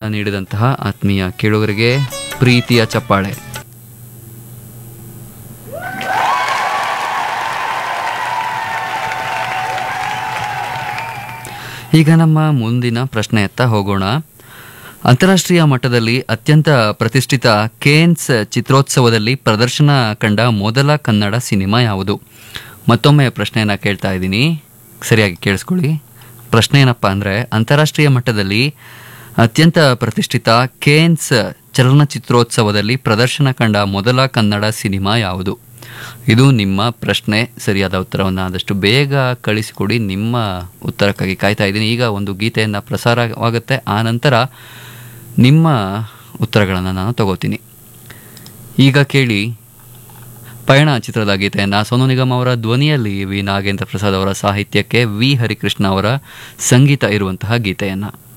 ನೀಡಿದಂತಹ ಆತ್ಮೀಯ ಕೇಳುಗರಿಗೆ ಪ್ರೀತಿಯ ಚಪ್ಪಾಳೆ ಈಗ ನಮ್ಮ ಮುಂದಿನ ಪ್ರಶ್ನೆಯತ್ತ ಹೋಗೋಣ ಅಂತಾರಾಷ್ಟ್ರೀಯ ಮಟ್ಟದಲ್ಲಿ ಅತ್ಯಂತ ಪ್ರತಿಷ್ಠಿತ ಕೇನ್ಸ್ ಚಿತ್ರೋತ್ಸವದಲ್ಲಿ ಪ್ರದರ್ಶನ ಕಂಡ ಮೊದಲ ಕನ್ನಡ ಸಿನಿಮಾ ಯಾವುದು ಮತ್ತೊಮ್ಮೆ ಪ್ರಶ್ನೆಯನ್ನು ಕೇಳ್ತಾ ಇದ್ದೀನಿ ಸರಿಯಾಗಿ ಕೇಳಿಸ್ಕೊಳ್ಳಿ ಪ್ರಶ್ನೆ ಏನಪ್ಪ ಅಂದರೆ ಅಂತಾರಾಷ್ಟ್ರೀಯ ಮಟ್ಟದಲ್ಲಿ ಅತ್ಯಂತ ಪ್ರತಿಷ್ಠಿತ ಕೇನ್ಸ್ ಚಲನಚಿತ್ರೋತ್ಸವದಲ್ಲಿ ಪ್ರದರ್ಶನ ಕಂಡ ಮೊದಲ ಕನ್ನಡ ಸಿನಿಮಾ ಯಾವುದು ಇದು ನಿಮ್ಮ ಪ್ರಶ್ನೆ ಸರಿಯಾದ ಉತ್ತರವನ್ನು ಆದಷ್ಟು ಬೇಗ ಕಳಿಸಿಕೊಡಿ ನಿಮ್ಮ ಉತ್ತರಕ್ಕಾಗಿ ಕಾಯ್ತಾ ಇದ್ದೀನಿ ಈಗ ಒಂದು ಗೀತೆಯನ್ನು ಪ್ರಸಾರವಾಗುತ್ತೆ ಆ ನಂತರ ನಿಮ್ಮ ಉತ್ತರಗಳನ್ನು ನಾನು ತಗೋತೀನಿ ಈಗ ಕೇಳಿ ಪಯಣ ಚಿತ್ರದ ಗೀತೆಯನ್ನು ಸೋನು ನಿಗಮ್ ಅವರ ಧ್ವನಿಯಲ್ಲಿ ವಿ ನಾಗೇಂದ್ರ ಪ್ರಸಾದ್ ಅವರ ಸಾಹಿತ್ಯಕ್ಕೆ ವಿ ಹರಿಕೃಷ್ಣ ಅವರ ಸಂಗೀತ ಇರುವಂತಹ ಗೀತೆಯನ್ನು